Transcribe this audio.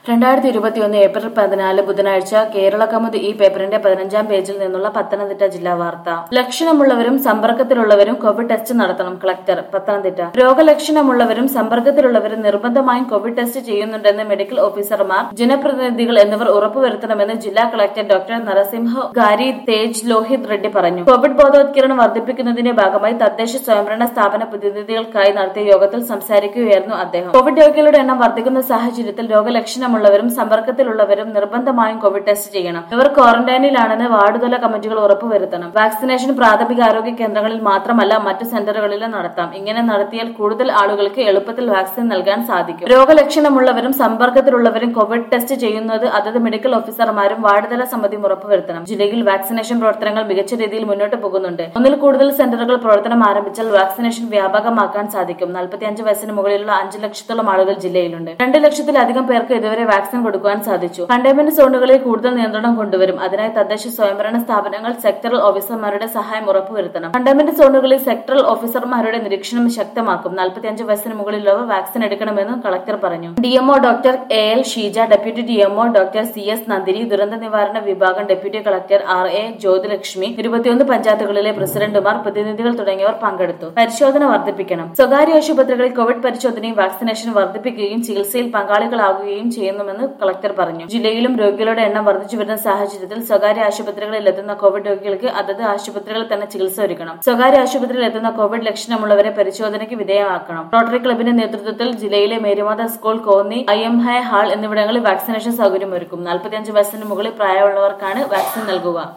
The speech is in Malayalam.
രണ്ടായിരത്തി ഇരുപത്തിയൊന്ന് ഏപ്രിൽ പതിനാല് ബുധനാഴ്ച കേരള കമുദ് ഈ പേപ്പറിന്റെ പതിനഞ്ചാം പേജിൽ നിന്നുള്ള പത്തനംതിട്ട ജില്ലാ വാർത്ത ലക്ഷണമുള്ളവരും സമ്പർക്കത്തിലുള്ളവരും കോവിഡ് ടെസ്റ്റ് നടത്തണം കളക്ടർ പത്തനംതിട്ട രോഗലക്ഷണമുള്ളവരും സമ്പർക്കത്തിലുള്ളവരും നിർബന്ധമായും കോവിഡ് ടെസ്റ്റ് ചെയ്യുന്നുണ്ടെന്ന് മെഡിക്കൽ ഓഫീസർമാർ ജനപ്രതിനിധികൾ എന്നിവർ ഉറപ്പുവരുത്തണമെന്ന് ജില്ലാ collector doctor Narasimhugari Thej Lohit Reddy പറഞ്ഞു കോവിഡ് ബോധവത്കരണം വർദ്ധിപ്പിക്കുന്നതിന്റെ ഭാഗമായി തദ്ദേശ സ്വയംഭരണ സ്ഥാപന പ്രതിനിധികൾക്കായി നടത്തിയ യോഗത്തിൽ സംസാരിക്കുകയായിരുന്നു അദ്ദേഹം കോവിഡ് രോഗികളുടെ എണ്ണം വർദ്ധിക്കുന്ന സാഹചര്യത്തിൽ രോഗലക്ഷണമുള്ളവരും സമ്പർക്കത്തിലുള്ളവരും നിർബന്ധമായും കോവിഡ് ടെസ്റ്റ് ചെയ്യണം ഇവർ ക്വാറന്റൈനിലാണെന്ന് വാർഡുതല കമ്മിറ്റികൾ ഉറപ്പുവരുത്തണം വാക്സിനേഷൻ പ്രാഥമിക ആരോഗ്യ കേന്ദ്രങ്ങളിൽ മാത്രമല്ല മറ്റു സെന്ററുകളിലും നടത്താം ഇങ്ങനെ നടത്തിയാൽ കൂടുതൽ ആളുകൾക്ക് എളുപ്പത്തിൽ വാക്സിൻ നൽകാൻ സാധിക്കും രോഗലക്ഷണമുള്ളവരും സമ്പർക്കത്തിലുള്ളവരും കോവിഡ് ടെസ്റ്റ് ചെയ്യുന്നത് അതത് മെഡിക്കൽ ഓഫീസർമാരും വാർഡുതല സമിതിയും ഉറപ്പുവരുത്തണം ജില്ലയിൽ വാക്സിനേഷൻ പ്രവർത്തനങ്ങൾ മികച്ച രീതിയിൽ മുന്നോട്ട് പോകുന്നുണ്ട് ഒന്നിൽ കൂടുതൽ സെന്ററുകൾ പ്രവർത്തനം ആരംഭിച്ചാൽ വാക്സിനേഷൻ വ്യാപകമാക്കാൻ സാധിക്കും നാൽപ്പത്തിയഞ്ച് വയസ്സിന് മുകളിലുള്ള അഞ്ച് ലക്ഷത്തോളം ആളുകൾ ജില്ലയിലുണ്ട് രണ്ട് ലക്ഷത്തിലധികം പേർക്ക് ഇതുവരെ വാക്സിൻ കൊടുക്കുവാൻ സാധിച്ചു കണ്ടെയ്ൻമെന്റ് സോണുകളിൽ കൂടുതൽ നിയന്ത്രണം കൊണ്ടുവരും അതിനായി തദ്ദേശ സ്വയംഭരണ സ്ഥാപനങ്ങൾ സെക്ടറൽ ഓഫീസർമാരുടെ സഹായം ഉറപ്പുവരുത്തണം കണ്ടെയ്ൻമെന്റ് സോണുകളിൽ സെക്ടറൽ ഓഫീസർമാരുടെ നിരീക്ഷണം ശക്തമാക്കും നാൽപ്പത്തിയഞ്ച് വയസ്സിന് മുകളിലുള്ളവർ വാക്സിൻ എടുക്കണമെന്നും കളക്ടർ പറഞ്ഞു DMO doctor A L Sheeja deputy DMO doctor C S Nandini ദുരന്ത നിവാരണ വിഭാഗം deputy collector R A Jyothilakshmi ഇരുപത്തിയൊന്ന് പഞ്ചായത്തുകളിലെ പ്രസിഡന്റുമാർ പ്രതിനിധികൾ തുടങ്ങിയവർ പങ്കെടുത്തു പരിശോധന വർദ്ധിപ്പിക്കണം സ്വകാര്യ ആശുപത്രികളിൽ കോവിഡ് പരിശോധനയും വാക്സിനേഷനും വർദ്ധിപ്പിക്കുകയും ചികിത്സയിൽ പങ്കാളികളാകുകയും ചെയ്യുന്നുമെന്ന് കളക്ടർ പറഞ്ഞു ജില്ലയിലും രോഗികളുടെ എണ്ണം വർദ്ധിച്ചു വരുന്ന സാഹചര്യത്തിൽ സ്വകാര്യ ആശുപത്രികളിൽ എത്തുന്ന കോവിഡ് രോഗികൾക്ക് അതത് ആശുപത്രികളിൽ തന്നെ ചികിത്സ ഒരുക്കണം സ്വകാര്യ ആശുപത്രിയിൽ എത്തുന്ന കോവിഡ് ലക്ഷണമുള്ളവരെ പരിശോധനയ്ക്ക് വിധേയമാക്കണം റോട്ടറി ക്ലബിന്റെ നേതൃത്വത്തിൽ ജില്ലയിലെ Marymatha school Konni I M ഹൈ ഹാൾ എന്നിവിടങ്ങളിൽ വാക്സിനേഷൻ സൗകര്യം ഒരുക്കും നാൽപ്പത്തിയഞ്ച് വയസ്സിന് മുകളിൽ പ്രായമുള്ളവർക്കാണ് വാക്സിൻ നൽകുക